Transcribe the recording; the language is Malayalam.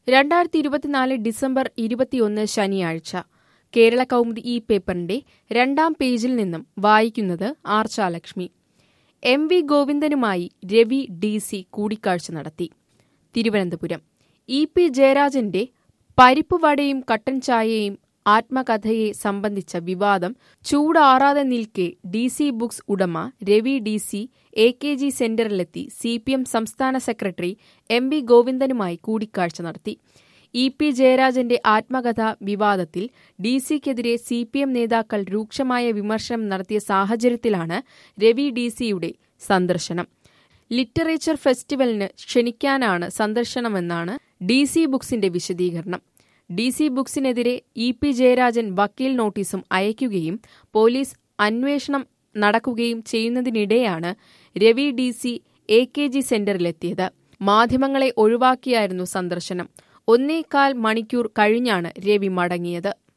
രണ്ടായിരത്തി ഇരുപത്തിനാല് ഡിസംബർ ഇരുപത്തിയൊന്ന് ശനിയാഴ്ച കേരള കൗമുദി ഈ പേപ്പറിന്റെ രണ്ടാം പേജിൽ നിന്നും വായിക്കുന്നത് ആർച്ചാലക്ഷ്മി എം വി ഗോവിന്ദനുമായി രവി ഡി സി കൂടിക്കാഴ്ച നടത്തി തിരുവനന്തപുരം ഇ പി ജയരാജന്റെ പരിപ്പുവടയും കട്ടൻ ചായയും ആത്മകഥയെ സംബന്ധിച്ച വിവാദം ചൂടാറാതെ നിൽക്കെ ഡി സി ബുക്സ് ഉടമ Ravi D C A K G സെന്ററിലെത്തി സി പി എം സംസ്ഥാന സെക്രട്ടറി എം വി ഗോവിന്ദനുമായി കൂടിക്കാഴ്ച നടത്തി ഇ പി ജയരാജന്റെ ആത്മകഥ വിവാദത്തിൽ ഡി സിക്കെതിരെ സി പി എം നേതാക്കൾ രൂക്ഷമായ വിമർശനം നടത്തിയ സാഹചര്യത്തിലാണ് രവി ഡി സിയുടെ സന്ദർശനം ലിറ്ററേച്ചർ ഫെസ്റ്റിവലിന് ക്ഷണിക്കാനാണ് സന്ദർശനമെന്നാണ് ഡി സി ബുക്സിന്റെ വിശദീകരണം ഡി സി ബുക്സിനെതിരെ ഇ പി ജയരാജൻ വക്കീൽ നോട്ടീസും അയക്കുകയും പോലീസ് അന്വേഷണം നടക്കുകയും ചെയ്യുന്നതിനിടെയാണ് Ravi D C A K G സെന്ററിലെത്തിയത് മാധ്യമങ്ങളെ ഒഴിവാക്കിയായിരുന്നു സന്ദർശനം ഒന്നേകാൽ മണിക്കൂർ കഴിഞ്ഞാണ് രവി മടങ്ങിയത്